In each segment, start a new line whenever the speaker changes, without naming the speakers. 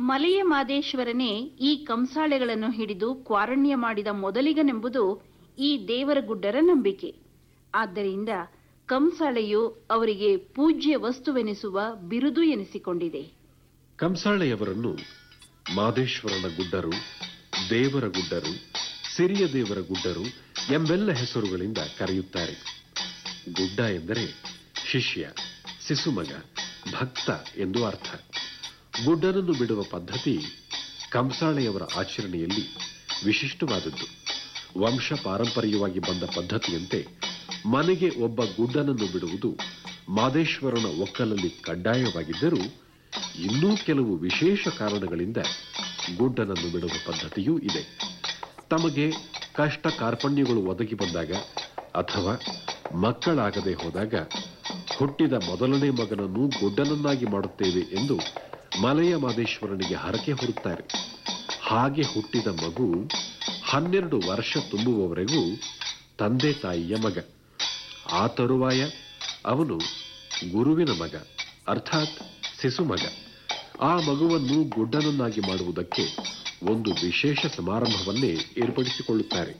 ಮಲೆಯ ಮಾದೇಶ್ವರನೇ ಈ ಕಂಸಾಳೆಗಳನ್ನು ಹಿಡಿದು ಕ್ವಾರಣ್ಯ ಮಾಡಿದ ಮೊದಲಿಗನೆಂಬುದು ಈ ದೇವರಗುಡ್ಡರ ನಂಬಿಕೆ ಆದ್ದರಿಂದ ಕಂಸಾಳೆಯು ಅವರಿಗೆ ಪೂಜ್ಯ ವಸ್ತುವೆನಿಸುವ ಬಿರುದು ಎನಿಸಿಕೊಂಡಿದೆ
ಕಂಸಾಳೆಯವರನ್ನು ಮಾದೇಶ್ವರನ ಗುಡ್ಡರು ದೇವರ ಗುಡ್ಡರು ಸಿರಿಯ ದೇವರ ಗುಡ್ಡರು ಎಂಬೆಲ್ಲ ಹೆಸರುಗಳಿಂದ ಕರೆಯುತ್ತಾರೆ ಗುಡ್ಡ ಎಂದರೆ ಶಿಷ್ಯ ಶಿಸುಮಗ ಭಕ್ತ ಎಂದು ಅರ್ಥ ಗುಡ್ಡನನ್ನು ಬಿಡುವ ಪದ್ಧತಿ ಕಂಸಾಳೆಯವರ ಆಚರಣೆಯಲ್ಲಿ ವಿಶಿಷ್ಟವಾದದ್ದು ವಂಶ ಪಾರಂಪರ್ಯವಾಗಿ ಬಂದ ಪದ್ಧತಿಯಂತೆ ಮನೆಗೆ ಒಬ್ಬ ಗುಡ್ಡನನ್ನು ಬಿಡುವುದು ಮಾದೇಶ್ವರನ ಒಕ್ಕಲಲ್ಲಿ ಕಡ್ಡಾಯವಾಗಿದ್ದರೂ ಇನ್ನೂ ಕೆಲವು ವಿಶೇಷ ಕಾರಣಗಳಿಂದ ಗುಡ್ಡನನ್ನು ಬಿಡುವ ಪದ್ಧತಿಯೂ ಇದೆ ತಮಗೆ ಕಷ್ಟ ಕಾರ್ಪಣ್ಯಗಳು ಒದಗಿ ಬಂದಾಗ ಅಥವಾ ಮಕ್ಕಳಾಗದೆ ಹೋದಾಗ ಹುಟ್ಟಿದ ಮೊದಲನೇ ಮಗನನ್ನು ಗುಡ್ಡನನ್ನಾಗಿ ಮಾಡುತ್ತೇವೆ ಎಂದು ಮಲೆಯ ಮಾದೇಶ್ವರನಿಗೆ ಹರಕೆ ಹೊರುತ್ತಾರೆ ಹಾಗೆ ಹುಟ್ಟಿದ ಮಗು ಹನ್ನೆರಡು ವರ್ಷ ತುಂಬುವವರೆಗೂ ತಂದೆ ತಾಯಿಯ ಮಗ ಆ ತರುವಾಯ ಅವನು ಗುರುವಿನ ಮಗ ಅರ್ಥಾತ್ ಶಿಸುಮಗ ಆ ಮಗುವನ್ನು ಗುಡ್ಡನನ್ನಾಗಿ ಮಾಡುವುದಕ್ಕೆ ಒಂದು ವಿಶೇಷ ಸಮಾರಂಭವನ್ನೇ ಏರ್ಪಡಿಸಿಕೊಳ್ಳುತ್ತಾರೆ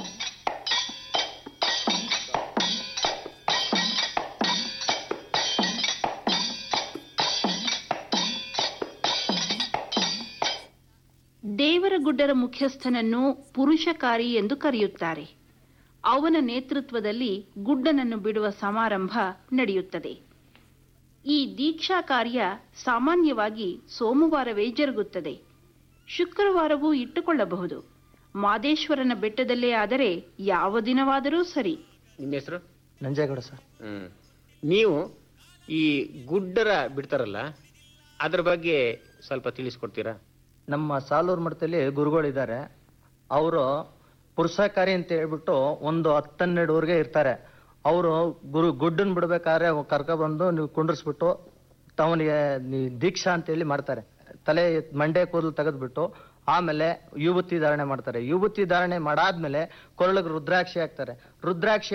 ದೇವರಗುಡ್ಡರ ಮುಖ್ಯಸ್ಥನನ್ನು ಪುರುಷಕಾರಿ ಎಂದು ಕರೆಯುತ್ತಾರೆ ಅವನ ನೇತೃತ್ವದಲ್ಲಿ ಗುಡ್ಡನನ್ನು ಬಿಡುವ ಸಮಾರಂಭ ನಡೆಯುತ್ತದೆ ಈ ದೀಕ್ಷಾ ಕಾರ್ಯ ಸಾಮಾನ್ಯವಾಗಿ ಸೋಮವಾರವೇ ಜರುಗುತ್ತದೆ ಶುಕ್ರವಾರವೂ ಇಟ್ಟುಕೊಳ್ಳಬಹುದು ಮಾದೇಶ್ವರನ ಬೆಟ್ಟದಲ್ಲೇ ಆದರೆ ಯಾವ ದಿನವಾದರೂ ಸರಿ
ನಿಮ್ಮ ಹೆಸರು
ನಂಜೇಗೌಡ ಸರ್
ಹ್ಮ್ ನೀವು ಈ ಗುಡ್ಡರ ಬಿಡ್ತಾರಲ್ಲ ಅದ್ರ ಬಗ್ಗೆ ಸ್ವಲ್ಪ ತಿಳಿಸ್ಕೊಡ್ತೀರಾ
ನಮ್ಮ ಸಾಲೂರು ಮಠದಲ್ಲಿ ಗುರುಗಳಿದ್ದಾರೆ ಅವರು ಪುರುಷಕಾರಿ ಅಂತ ಹೇಳ್ಬಿಟ್ಟು ಒಂದು ಹತ್ತನ್ನೆರಡುವರೆಗೆ ಇರ್ತಾರೆ ಅವರು ಗುರು ಗುಡ್ಡನ್ ಬಿಡ್ಬೇಕಾದ್ರೆ ಕರ್ಕೊಬಂದು ನೀವು ಕುಂಡ್ರಿಸ್ಬಿಟ್ಟು ತವನಿಗೆ ನೀ- ದೀಕ್ಷಾ ಅಂತೇಳಿ ಮಾಡ್ತಾರೆ ತಲೆ ಮಂಡೆ ಕೂದಲು ತೆಗೆದ್ಬಿಟ್ಟು ಆಮೇಲೆ ಯುವತಿ ಧಾರಣೆ ಮಾಡ್ತಾರೆ ಯುವತಿ ಧಾರಣೆ ಮಾಡಾದ್ಮೇಲೆ ಕೊರಳಿಗೆ ರುದ್ರಾಕ್ಷಿ ಹಾಕ್ತಾರೆ ರುದ್ರಾಕ್ಷಿ